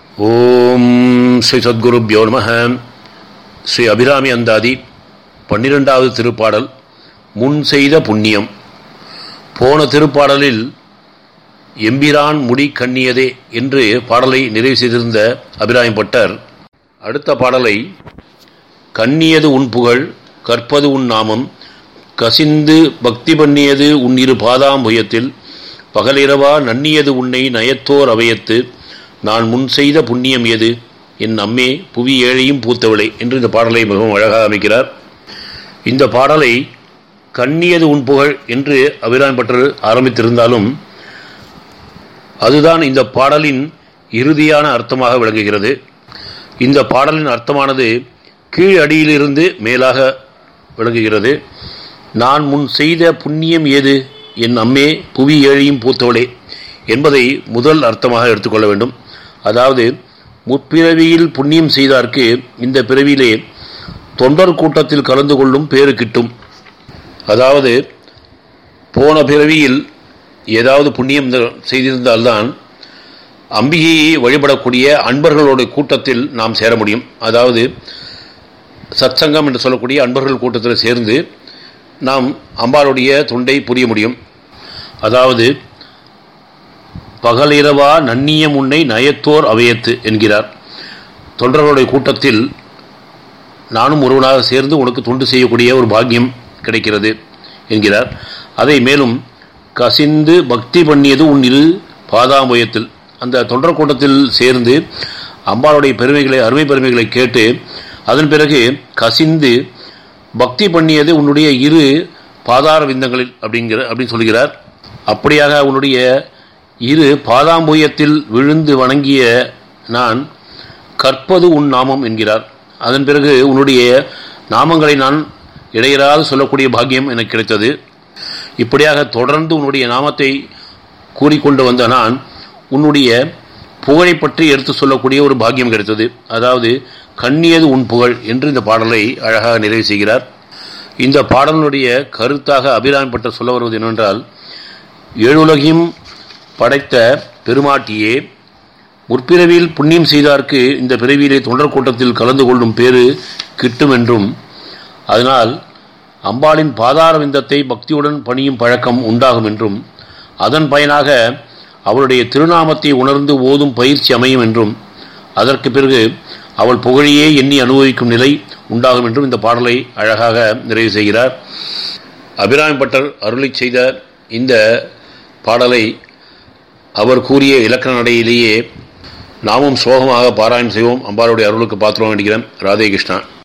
ஓம் ஸ்ரீ சத்குருப்யோ நம ஸ்ரீ அபிராமி அந்தாதி பன்னிரெண்டாவது திருப்பாடல் முன் செய்த புண்ணியம் போன திருப்பாடலில் எம்பிரான் முடி கண்ணியதே என்று பாடலை நிறைவு செய்திருந்த அபிராமி பட்டர் அடுத்த பாடலை கண்ணியது உன் புகழ் கற்பது உன் நாமம் கசிந்து பக்தி பண்ணியது உன் இரு பாதாம்புயத்தில் பகலிரவா நன்னியது உன்னை நயத்தோர் அவையத்து நான் முன் செய்த புண்ணியம் எது என் அம்மே புவி ஏழையும் பூத்தவளை என்று இந்த பாடலை மிகவும் அழகாக அமைக்கிறார் இந்த பாடலை கண்ணியது உன் புகழ் என்று அபிராமி பட்டர் ஆரம்பித்திருந்தாலும் அதுதான் இந்த பாடலின் இறுதியான அர்த்தமாக விளங்குகிறது இந்த பாடலின் அர்த்தமானது கீழ் அடியிலிருந்து மேலாக விளங்குகிறது நான் முன் செய்த புண்ணியம் ஏது என் அம்மே புவி ஏழையும் பூத்தவளே என்பதை முதல் அர்த்தமாக எடுத்துக்கொள்ள வேண்டும் அதாவது முற்பிறவியில் புண்ணியம் செய்தார்க்கு இந்த பிறவியிலே தொண்டர் கூட்டத்தில் கலந்து கொள்ளும் பேறு கிட்டும் அதாவது போன பிறவியில் ஏதாவது புண்ணியம் செய்திருந்தால்தான் அம்பிகையை வழிபடக்கூடிய அன்பர்களோட கூட்டத்தில் நாம் சேர முடியும் அதாவது சத்சங்கம் என்று சொல்லக்கூடிய அன்பர்கள் கூட்டத்தில் சேர்ந்து நாம் அம்பாளுடைய தொண்டை புரிய முடியும் அதாவது பகலிரவா நன்னியம் உன்னை நயத்தோர் அவையத்து என்கிறார் தொண்டர்களுடைய கூட்டத்தில் நானும் ஒருவனாக சேர்ந்து உனக்கு தொண்டு செய்யக்கூடிய ஒரு பாக்கியம் கிடைக்கிறது என்கிறார் அதை மேலும் கசிந்து பக்தி பண்ணியது உன் இரு பாதாம்பயத்தில் அந்த தொண்டர் கூட்டத்தில் சேர்ந்து அம்பாளுடைய பெருமைகளை அருமை பெருமைகளை கேட்டு அதன் பிறகு கசிந்து பக்தி பண்ணியது உன்னுடைய இரு பாதார விந்தங்களில் அப்படிங்கிற அப்படின்னு சொல்கிறார் அப்படியாக உன்னுடைய இரு பாதாம்பூயத்தில் விழுந்து வணங்கிய நான் கற்பது உன் நாமம் என்கிறார் அதன் பிறகு உன்னுடைய நாமங்களை நான் இடையராது சொல்லக்கூடிய பாக்கியம் எனக்கு கிடைத்தது இப்படியாக தொடர்ந்து உன்னுடைய நாமத்தை கூறிக்கொண்டு வந்த நான் உன்னுடைய புகழை பற்றி எடுத்து சொல்லக்கூடிய ஒரு பாக்கியம் கிடைத்தது அதாவது கண்ணியது உன் புகழ் என்று இந்த பாடலை அழகாக நிறைவு செய்கிறார் இந்த பாடலுடைய கருத்தாக அபிராமப்பட்ட சொல்ல வருவது என்னவென்றால் ஏழுலகையும் படைத்த பெருமாட்டியே முற்பிறவியில் புண்ணியம் செய்தார்க்கு இந்த பிறவியிலே தொண்டர் கூட்டத்தில் கலந்து கொள்ளும் பேறு கிட்டும் என்றும் அதனால் அம்பாளின் பாதார விந்தத்தை பக்தியுடன் பணியும் பழக்கம் உண்டாகும் என்றும் அதன் பயனாக அவளுடைய திருநாமத்தை உணர்ந்து ஓதும் பயிற்சி அமையும் என்றும் அதற்கு பிறகு அவள் புகழையே எண்ணி அனுபவிக்கும் நிலை உண்டாகும் என்றும் இந்த பாடலை அழகாக நிறைவு செய்கிறார் அபிராமி பட்டர் அருளை செய்த இந்த பாடலை அவர் கூறிய இலக்கண நடையிலேயே நாமும் சோகமாக பாராயணம் செய்வோம் அம்பாளுடைய அருளுக்கு பாத்திரம் வேண்டுகிறேன் ராதே கிருஷ்ணா